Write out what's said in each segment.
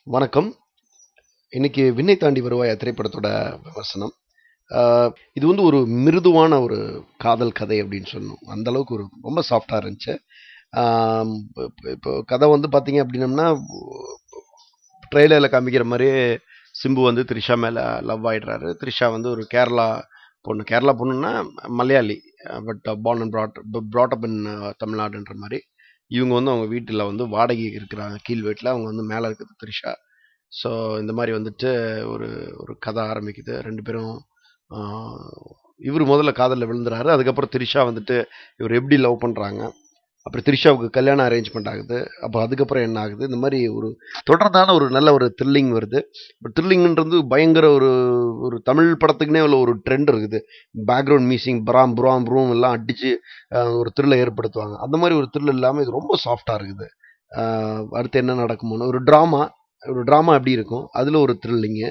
வணக்கம் இன்னைக்கு விண்ணை தாண்டி வருவாயா திரைப்படத்தோட விமர்சனம் ஆஹ் இது வந்து ஒரு மிருதுவான ஒரு காதல் கதை அப்படின்னு சொல்லணும் அந்த அளவுக்கு ஒரு ரொம்ப சாஃப்டாக இருந்துச்சு ஆம், இப்போ இப்போ கதை வந்து பார்த்தீங்க அப்படின்னம்னா ட்ரெய்லரில் காமிக்கிற மாதிரியே சிம்பு வந்து த்ரிஷா மேலே லவ் ஆயிடுறாரு த்ரிஷா வந்து ஒரு கேரளா பொண்ணு கேரளா பொண்ணுன்னா Malayali but born and brought brought up in தமிழ்நாடுன்ற மாதிரி இவங்க வந்து அவங்க வீட்டில் வந்து வாடகை இருக்கிறாங்க கீழ் வீட்டில் அவங்க வந்து மேலே இருக்குது த்ரிஷா ஸோ இந்த மாதிரி வந்துட்டு ஒரு ஒரு கதை ஆரம்பிக்குது ரெண்டு பேரும் இவர் முதல்ல காதலில் விழுந்துறாரு அதுக்கப்புறம் த்ரிஷா வந்துட்டு இவர் எப்படி லவ் பண்ணுறாங்க அப்புறம் த்ரிஷாவுக்கு கல்யாணம் அரேஞ்ச்மெண்ட் ஆகுது அப்போ அதுக்கப்புறம் என்ன ஆகுது இந்த மாதிரி ஒரு தொடர்ந்தான ஒரு நல்ல ஒரு த்ரில்லிங் வருது இப்போ த்ரில்லிங்ன்றது பயங்கர ஒரு ஒரு தமிழ் படத்துக்குனே உள்ள ஒரு ட்ரெண்ட் இருக்குது பேக்ரவுண்ட் மியூசிக் பராம் புராம் ப்ரூம் எல்லாம் அடித்து ஒரு த்ரில்லை ஏற்படுத்துவாங்க அந்த மாதிரி ஒரு த்ரில் இல்லாமல் இது ரொம்ப சாஃப்டாக இருக்குது ஆஹ் அடுத்து என்ன நடக்குமோன்னு ஒரு ட்ராமா ஒரு ட்ராமா எப்படி இருக்கும் அதில் ஒரு த்ரில்லிங்கு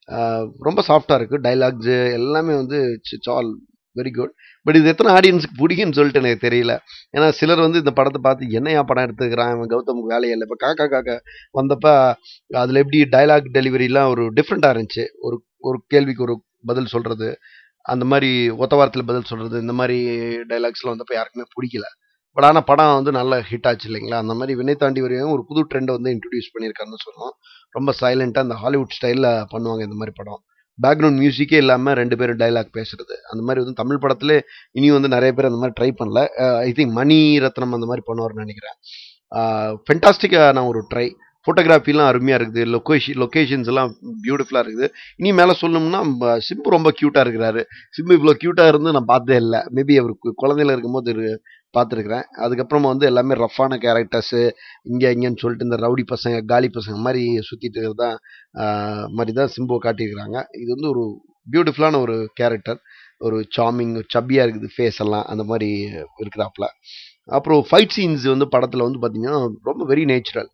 ரொம்ப சாஃப்டாக இருக்குது டைலாக்ஸு எல்லாமே வந்து it's all very good but இது எத்தனை ஆடியன்ஸுக்கு பிடிக்கும்னு சொல்லிட்டு எனக்கு தெரியல ஏன்னா சிலர் வந்து இந்த படத்தை பார்த்து என்னையா படம் எடுத்துக்கிறான் இவன் கௌதமுக்கு வேலையே இல்லை இப்போ காக்கா காக்கா வந்தப்ப அதில் எப்படி டைலாக் டெலிவரிலாம் ஒரு டிஃப்ரெண்ட்டாக இருந்துச்சு ஒரு ஒரு கேள்விக்கு ஒரு பதில் சொல்கிறது அந்த மாதிரி ஒத்த வாரத்தில் பதில் சொல்கிறது இந்த மாதிரி டைலாக்ஸ்லாம் வந்தப்போ யாருக்குமே பிடிக்கல பட் ஆனால் படம் வந்து நல்ல ஹிட் ஆச்சு இல்லைங்களா அந்த மாதிரி வினை தாண்டி வரையும் ஒரு புது ட்ரெண்டை வந்து இன்ட்ரடியூஸ் பண்ணியிருக்காருன்னு சொல்லணும் ரொம்ப சைலண்ட்டாக அந்த ஹாலிவுட் ஸ்டைலில் பண்ணுவாங்க இந்த மாதிரி படம் பேக்ரவுண்ட் மியூசிக்கே இல்லாமல் ரெண்டு பேரும் டைலாக் பேசுறது அந்த மாதிரி வந்து தமிழ் படத்துல இனியும் வந்து நிறைய பேர் அந்த மாதிரி ட்ரை பண்ணல ஐ திங்க் மணி ரத்னம் அந்த மாதிரி பண்ணுவார்னு நினைக்கிறேன் ஃபென்டாஸ்டிக்கான ஒரு ட்ரை ஃபோட்டோகிராஃபிலாம் அருமையாக இருக்குது லொக்கேஷன் லொக்கேஷன்ஸ் எல்லாம் பியூட்டிஃபுல்லாக இருக்குது இனி மேலே சொல்லணும்னா ம, சிம்பு ரொம்ப க்யூட்டாக இருக்கிறாரு சிம்பு இவ்வளோ க்யூட்டாக இருந்து நான் பார்த்ததே இல்லை மேபி அவர் கு- குழந்தையில இருக்கும்போது இரு- பார்த்துருக்குறேன் அதுக்கப்புறமா வந்து எல்லாமே ரஃப்பான கேரக்டர்ஸு இங்கே இங்கேன்னு சொல்லிட்டு இந்த ரவுடி பசங்க காலி பசங்க மாதிரி சுற்றிட்டு இருக்கிறது தான் ஆஹ், மாதிரி தான் சிம்புவை காட்டியிருக்கிறாங்க இது வந்து ஒரு பியூட்டிஃபுல்லான ஒரு கேரக்டர் ஒரு சாமிங் சப்பியாக இருக்குது ஃபேஸ் எல்லாம் அந்த மாதிரி இருக்கிறாப்புல அப்புறம் ஃபைட் சீன்ஸ் வந்து படத்தில் வந்து பார்த்தீங்கன்னா ரொம்ப வெரி நேச்சுரல்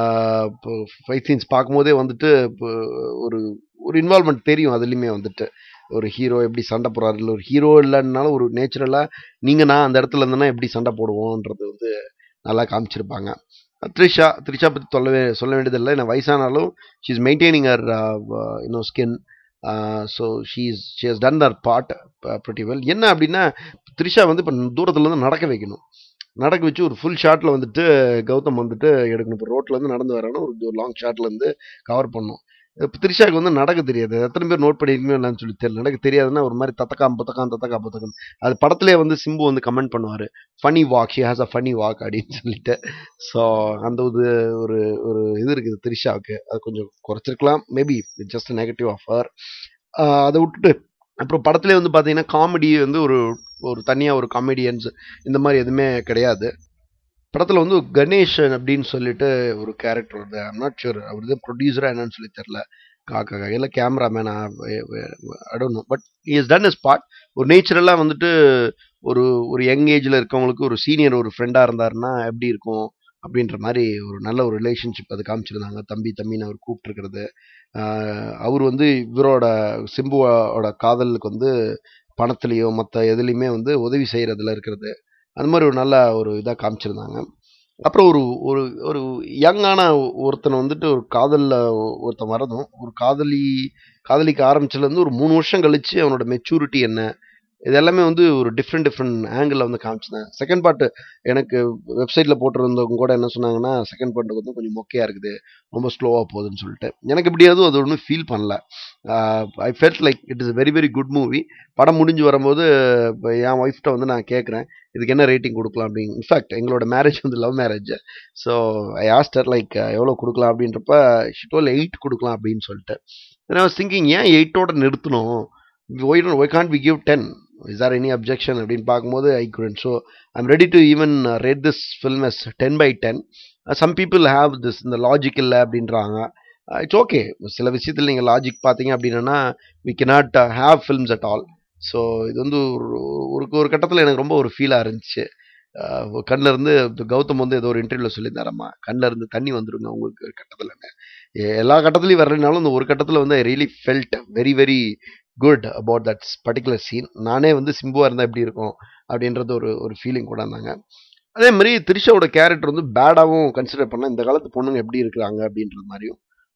இப்போ ஃபைட் சீன்ஸ் பார்க்கும்போதே வந்துட்டு இப்போ ஒரு ஒரு இன்வால்மெண்ட் தெரியும் அதுலேயுமே வந்துட்டு ஒரு ஹீரோ எப்படி சண்டை போடுறாரு இல்லை ஒரு ஹீரோ இல்லைன்னாலும் ஒரு நேச்சுரலாக நீங்கள் நான் அந்த இடத்துல இருந்தேன்னா எப்படி சண்டை போடுவோன்றது வந்து நல்லா காமிச்சிருப்பாங்க த்ரிஷா த்ரிஷா பற்றி சொல்லவே சொல்ல வேண்டியதில்லை என்ன வயசானாலும் she is maintaining her you know skin so she is she has done her part pretty well என்ன அப்படின்னா த்ரிஷா வந்து இப்போ தூரத்துலேருந்து நடக்க வைக்கணும் நடக்க வச்சு ஒரு ஃபுல் ஷாட்டில் வந்துட்டு கௌதம் வந்துட்டு எடுக்கணும் இப்போ ரோட்லேருந்து நடந்து வரானா ஒரு லாங் ஷாட்லேருந்து கவர் பண்ணும் இப்போ த்ரிஷாக்கு வந்து நடக்க தெரியாது எத்தனை பேர் நோட் பண்ணிருக்கீங்க என்னன்னு சொல்லி தெரியல நடக்க தெரியாதுன்னா ஒரு மாதிரி தத்தக்காம் புத்தக்காம் தத்தக்கா புத்தகம் அது படத்திலே வந்து சிம்பு வந்து கமெண்ட் பண்ணுவார் funny walk he has a funny walk அப்படின்னு சொல்லிட்டு ஸோ அந்த ஒரு ஒரு ஒரு இது இருக்குது த்ரிஷாவுக்கு அது கொஞ்சம் குறைச்சிருக்கலாம் maybe just negative of her அதை விட்டுட்டு அப்புறம் படத்துலேயே வந்து பார்த்தீங்கன்னா காமெடி வந்து ஒரு ஒரு தனியாக ஒரு காமெடியன்ஸ் இந்த மாதிரி எதுவுமே கிடையாது படத்தில் வந்து கணேஷன் அப்படின்னு சொல்லிட்டு ஒரு கேரக்டர் வருது ஐம் நாட் ஷூர் அவர் இது ப்ரொடியூசராக என்னன்னு சொல்லி தெரில காக்கா இல்லை கேமராமேனா அடோன்னு but is done his part ஒரு நேச்சுரலாக வந்துட்டு ஒரு ஒரு யங் ஏஜில் இருக்கவங்களுக்கு ஒரு சீனியர் ஒரு ஃப்ரெண்டாக இருந்தாருன்னா எப்படி இருக்கும் அப்படின்ற மாதிரி ஒரு நல்ல ஒரு ரிலேஷன்ஷிப் அது காமிச்சிருந்தாங்க தம்பி தம்பின்னு அவர் கூப்பிட்டுருக்கிறது அவர் வந்து இவரோட சிம்புவோட காதலுக்கு வந்து பணத்துலேயோ மற்ற எதுலேயுமே வந்து உதவி செய்கிறதுல இருக்கிறது அந்த மாதிரி ஒரு நல்ல ஒரு இதாக காமிச்சிருந்தாங்க அப்புறம் ஒரு ஒரு ஒரு யங்கான ஒருத்தனை வந்துட்டு ஒரு காதலில் ஒருத்தன் வரதும் ஒரு காதலி காதலிக்க ஆரம்பிச்சதுலேருந்து ஒரு மூணு வருஷம் கழிச்சு அவனோட மெச்சூரிட்டி என்ன இது எல்லாமே வந்து ஒரு டிஃப்ரெண்ட் டிஃப்ரெண்ட் ஆங்கிளில் வந்து காமிச்சிருந்தாங்க செகண்ட் பார்ட் எனக்கு வெப்சைட்டில் போட்டிருந்தவங்க கூட என்ன சொன்னாங்கன்னா செகண்ட் பார்ட் வந்து கொஞ்சம் மொக்கையாக இருக்குது ரொம்ப ஸ்லோவாக போகுதுன்னு சொல்லிட்டு எனக்கு எப்படியாவது அது ஒன்றும் ஃபீல் பண்ணல I felt like it is very very good movie படம் முடிஞ்சு வரும்போது இப்போ என் ஒய்ஃப்ட்ட வந்து நான் கேட்குறேன் இதுக்கு என்ன ரேட்டிங் கொடுக்கலாம் அப்படின்னு இன்ஃபேக்ட் எங்களோட மேரேஜ் வந்து love marriage so I asked her like எவ்வளோ கொடுக்கலாம் அப்படின்றப்ப ஷிட்டோல் எயிட் கொடுக்கலாம் அப்படின்னு சொல்லிட்டு ஐ வாஸ் திங்கிங் ஏன் எயிட்டோட நிறுத்தணும் why why can't we give ten is or any objection அப்படின்னு பார்க்கும்போது I couldn't so I'm ready to even rate this film as ten by ten some people have this இந்த logic இல்லை அப்படின்றாங்க it's okay சில விஷயத்தில் நீங்கள் logic பார்த்தீங்க அப்படின்னா we cannot have films at all so இது வந்து ஒரு ஒரு ஒரு கட்டத்தில் எனக்கு ரொம்ப ஒரு ஃபீலாக இருந்துச்சு கண்ணில் இருந்து இப்ப கௌதம் வந்து ஏதோ ஒரு இன்டர்வியூவில் சொல்லியிருந்தாரம்மா கண்ணில் இருந்து தண்ணி வந்துருங்க உங்களுக்கு கட்டத்தில் எல்லா கட்டத்துலையும் வரலைனாலும் இந்த ஒரு கட்டத்தில் வந்து I really felt very very good about that particular scene நானே வந்து சிம்புவாக இருந்தால் எப்படி இருக்கும் அப்படின்றது ஒரு ஒரு ஃபீலிங் கூட இருந்தாங்க அதே மாதிரி திரிஷாவோட கேரக்டர் வந்து பேடாகவும் கன்சிடர் பண்ணால் இந்த காலத்து பொண்ணுங்க எப்படி இருக்கிறாங்க அப்படின்றது மாதிரியும்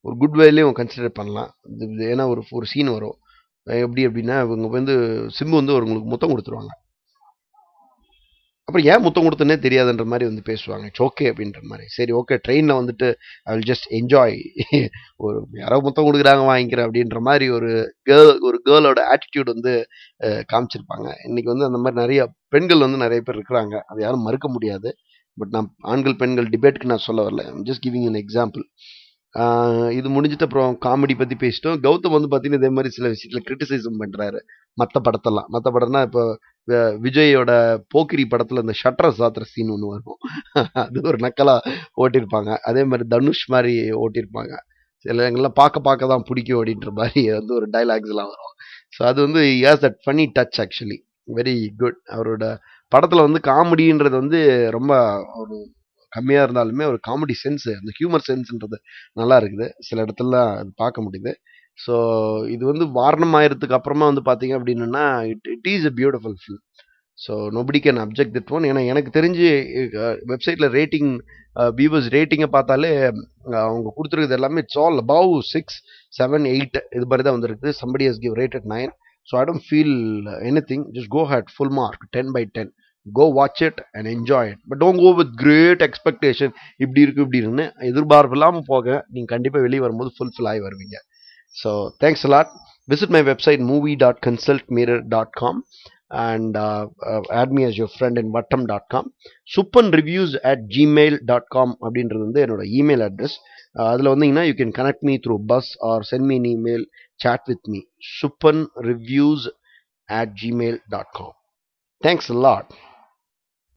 ஒரு குட் வேலையும் கன்சிடர் பண்ணலாம் இது- இது ஏன்னா ஒரு ஒரு சீன் வரும் எப்படி அப்படின்னா இவங்க வந்து சிம்பு வந்து அவங்களுக்கு முத்தம் கொடுத்துருவாங்க அப்புறம் ஏன் முத்தம் கொடுத்தனே தெரியாதுன்ற மாதிரி வந்து பேசுவாங்க இட்ஸ் ஓகே அப்படின்ற மாதிரி சரி ஓகே ட்ரெயினில் வந்துட்டு ஐ வில் ஜஸ்ட் என்ஜாய் ஒரு யாரோ முத்தம் கொடுக்குறாங்க வாங்கிக்கிறேன் அப்படின்ற மாதிரி ஒரு கேர்ள் ஒரு கேர்ளோட ஆட்டிடியூட் வந்து அஹ், காமிச்சிருப்பாங்க இன்னைக்கு வந்து அந்த மாதிரி நிறைய பெண்கள் வந்து நிறைய பேர் இருக்கிறாங்க அது யாரும் மறுக்க முடியாது பட் நான் ஆண்கள் பெண்கள் டிபேட்க்கு நான் சொல்ல வரல ஜஸ்ட் கிவிங் an எக்ஸாம்பிள் இது முடிஞ்சிட்டு அப்புறம் காமெடி பற்றி பேசிட்டோம் கௌதம் வந்து பார்த்தீங்கன்னா இதே மாதிரி சில விஷயத்தில் கிரிட்டிசிசம் பண்ணுறாரு மற்ற படத்தெல்லாம் மற்ற படம்னா இப்போ வி- விஜயோட போக்கிரி படத்தில் இந்த ஷட்டரை சாத்துற சீன் ஒன்று வரும் அது ஒரு நக்கலா ஓட்டியிருப்பாங்க அதே மாதிரி தனுஷ் மாதிரி ஓட்டியிருப்பாங்க சில எங்கெல்லாம் பார்க்க பார்க்க தான் பிடிக்கும் அப்படின்ற மாதிரி வந்து ஒரு டைலாக்ஸ்லாம் வரும் ஸோ அது வந்து as that funny touch actually very good அவரோட படத்தில் வந்து காமெடின்றது வந்து ரொம்ப ஒரு கம்மியாக இருந்தாலுமே ஒரு காமெடி சென்ஸ் அந்த ஹியூமர் சென்ஸ்ன்றது நல்லா இருக்குது சில இடத்துல அது பார்க்க முடியுது ஸோ இது வந்து வாரணம் ஆயிரத்துக்கு அப்புறமா வந்து பார்த்தீங்க அப்படின்னா it it is a beautiful film so nobody can object that one ஏன்னா எனக்கு தெரிஞ்சு வெப்சைட்டில் ரேட்டிங் வியூவர்ஸ் ரேட்டிங்கை பார்த்தாலே அஹ், அவங்க கொடுத்துருக்குது எல்லாமே it's all above six seven eight இது மாதிரி தான் வந்திருக்கு somebody has give rated nine so I don't feel any thing just go had full mark ten by ten go watch it and enjoy it but don't go with great expectation இப்படி இருக்கு இப்படி இருக்குன்னு எதிர்பார்ப்பு இல்லாமல் போக நீங்கள் கண்டிப்பாக வெளியே வரும்போது ஃபுல்ஃபில் ஆகி வருவீங்க so thanks lot visit my website movie dot consult mirror dot com and add me as your friend in Vattam dot com Suppan reviews at Gmail dot com அப்படின்றது வந்து என்னோட இமெயில் அட்ரஸ் அதில் வந்தீங்கன்னா you can connect me through bus or send me email chat with me Suppan reviews at gmail.com thanks a lot